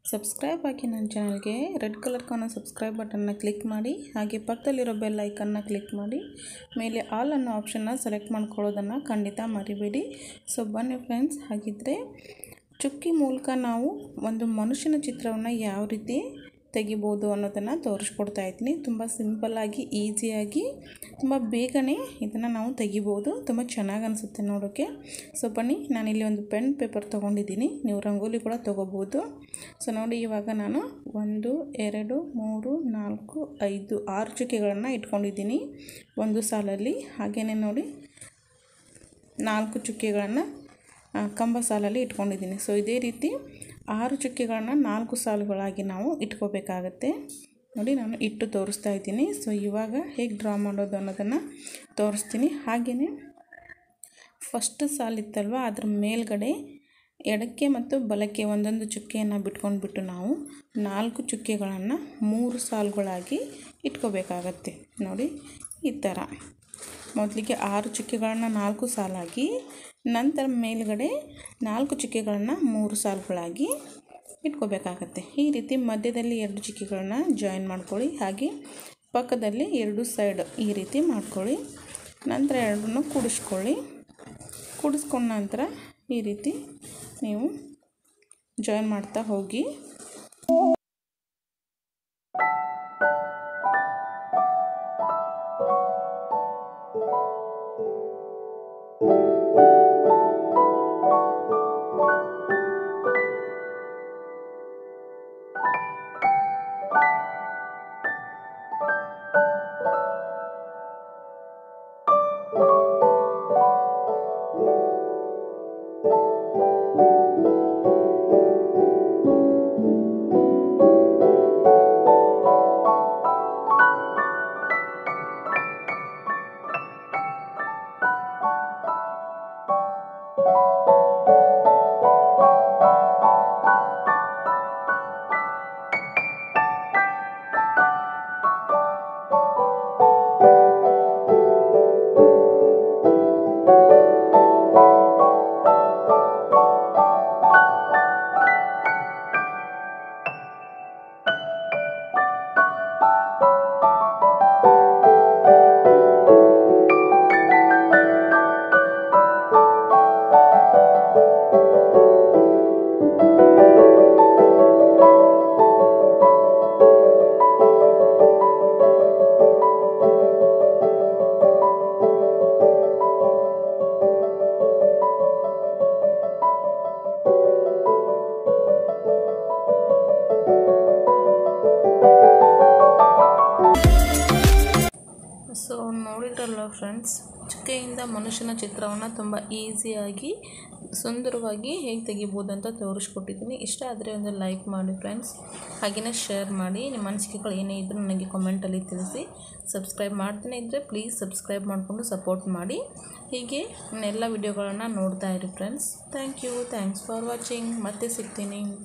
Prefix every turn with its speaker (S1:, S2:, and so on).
S1: subscribe ಆಗಿ ನನ್ನ ಚಾನಲ್ಗೆ ರೆಡ್ ಕಲರ್ ಕಾಣೋ ಸಬ್ಸ್ಕ್ರೈಬ್ ಬಟನ್ನ ಕ್ಲಿಕ್ ಮಾಡಿ ಹಾಗೆ ಪಕ್ಕದಲ್ಲಿರೋ ಬೆಲ್ ಐಕನ್ನ ಕ್ಲಿಕ್ ಮಾಡಿ ಮೇಲೆ ಆಲ್ ಅನ್ನೋ ಆಪ್ಷನ್ನ ಸೆಲೆಕ್ಟ್ ಮಾಡ್ಕೊಳ್ಳೋದನ್ನು ಖಂಡಿತ ಮರಿಬೇಡಿ ಸೊ ಬನ್ನಿ ಫ್ರೆಂಡ್ಸ್ ಹಾಗಿದ್ದರೆ ಚುಕ್ಕಿ ಮೂಲಕ ನಾವು ಒಂದು ಮನುಷ್ಯನ ಚಿತ್ರವನ್ನು ಯಾವ ರೀತಿ ತೆಗಿಬೋದು ಅನ್ನೋದನ್ನು ತೋರಿಸ್ಕೊಡ್ತಾ ಇದ್ದೀನಿ ತುಂಬ ಸಿಂಪಲ್ಲಾಗಿ ಈಸಿಯಾಗಿ ತುಂಬ ಬೇಗನೆ ಇದನ್ನು ನಾವು ತೆಗಿಬೋದು ತುಂಬ ಚೆನ್ನಾಗಿ ಅನಿಸುತ್ತೆ ನೋಡೋಕ್ಕೆ ಸೊ ಬನ್ನಿ ನಾನಿಲ್ಲಿ ಒಂದು ಪೆನ್ ಪೇಪರ್ ತೊಗೊಂಡಿದ್ದೀನಿ ನೀವು ರಂಗೋಲಿ ಕೂಡ ತೊಗೋಬೋದು ಸೊ ನೋಡಿ ಇವಾಗ ನಾನು ಒಂದು ಎರಡು ಮೂರು ನಾಲ್ಕು ಐದು ಆರು ಚುಕ್ಕೆಗಳನ್ನು ಇಟ್ಕೊಂಡಿದ್ದೀನಿ ಒಂದು ಸಾಲಲ್ಲಿ ಹಾಗೆಯೇ ನೋಡಿ ನಾಲ್ಕು ಚುಕ್ಕೆಗಳನ್ನು ಕಂಬ ಸಾಲಲ್ಲಿ ಇಟ್ಕೊಂಡಿದ್ದೀನಿ ಸೊ ಇದೇ ರೀತಿ ಆರು ಚುಕ್ಕೆಗಳನ್ನ ನಾಲ್ಕು ಸಾಲುಗಳಾಗಿ ನಾವು ಇಟ್ಕೋಬೇಕಾಗತ್ತೆ ನೋಡಿ ನಾನು ಇಟ್ಟು ತೋರಿಸ್ತಾ ಇದ್ದೀನಿ ಸೊ ಇವಾಗ ಹೇಗೆ ಡ್ರಾ ಮಾಡೋದು ಅನ್ನೋದನ್ನು ತೋರಿಸ್ತೀನಿ ಹಾಗೆಯೇ ಫಸ್ಟ್ ಸಾಲಿತ್ತಲ್ವ ಅದ್ರ ಮೇಲ್ಗಡೆ ಎಡಕ್ಕೆ ಮತ್ತು ಬಲಕ್ಕೆ ಒಂದೊಂದು ಚುಕ್ಕೆಯನ್ನು ಬಿಟ್ಕೊಂಡ್ಬಿಟ್ಟು ನಾವು ನಾಲ್ಕು ಚುಕ್ಕೆಗಳನ್ನು ಮೂರು ಸಾಲುಗಳಾಗಿ ಇಟ್ಕೋಬೇಕಾಗತ್ತೆ ನೋಡಿ ಈ ಥರ ಮೊದಲಿಗೆ ಆರು ಚುಕ್ಕೆಗಳನ್ನು ನಾಲ್ಕು ಸಾಲಾಗಿ ನಂತರ ಮೇಲುಗಡೆ ನಾಲ್ಕು ಚುಕ್ಕೆಗಳನ್ನು ಮೂರು ಸಾಲುಗಳಾಗಿ ಇಟ್ಕೋಬೇಕಾಗತ್ತೆ ಈ ರೀತಿ ಮಧ್ಯದಲ್ಲಿ ಎರಡು ಚುಕ್ಕೆಗಳನ್ನ ಜಾಯಿನ್ ಮಾಡ್ಕೊಳ್ಳಿ ಹಾಗೆ ಪಕ್ಕದಲ್ಲಿ ಎರಡು ಸೈಡ್ ಈ ರೀತಿ ಮಾಡ್ಕೊಳ್ಳಿ ನಂತರ ಎರಡನ್ನೂ ಕೂಡಿಸ್ಕೊಳ್ಳಿ ಕೂಡಿಸ್ಕೊಂಡ ನಂತರ ಈ ರೀತಿ ನೀವು ಜಾಯಿನ್ ಮಾಡ್ತಾ ಹೋಗಿ ಸೊ ನೋಡಿದ್ರಲ್ಲ ಫ್ರೆಂಡ್ಸ್ ಚುಕ್ಕೆಯಿಂದ ಮನುಷ್ಯನ ಚಿತ್ರವನ್ನು ತುಂಬ ಈಸಿಯಾಗಿ ಸುಂದರವಾಗಿ ಹೇಗೆ ತೆಗಿಬೋದು ಅಂತ ತೋರಿಸ್ಕೊಟ್ಟಿದ್ದೀನಿ ಇಷ್ಟ ಆದರೆ ಒಂದು ಲೈಕ್ ಮಾಡಿ ಫ್ರೆಂಡ್ಸ್ ಹಾಗೆಯೇ ಶೇರ್ ಮಾಡಿ ನಿಮ್ಮ ಅನಿಸಿಕೆಗಳು ಏನೇ ಇದ್ದರೂ ನನಗೆ ಕಮೆಂಟಲ್ಲಿ ತಿಳಿಸಿ ಸಬ್ಸ್ಕ್ರೈಬ್ ಮಾಡ್ತಾನೆ ಇದ್ದರೆ ಪ್ಲೀಸ್ ಸಬ್ಸ್ಕ್ರೈಬ್ ಮಾಡಿಕೊಂಡು ಸಪೋರ್ಟ್ ಮಾಡಿ ಹೀಗೆ ನನ್ನ ಎಲ್ಲ ವಿಡಿಯೋಗಳನ್ನು ನೋಡ್ತಾ ಇರಿ friends thank you thanks for watching ಮತ್ತೆ ಸಿಗ್ತೀನಿ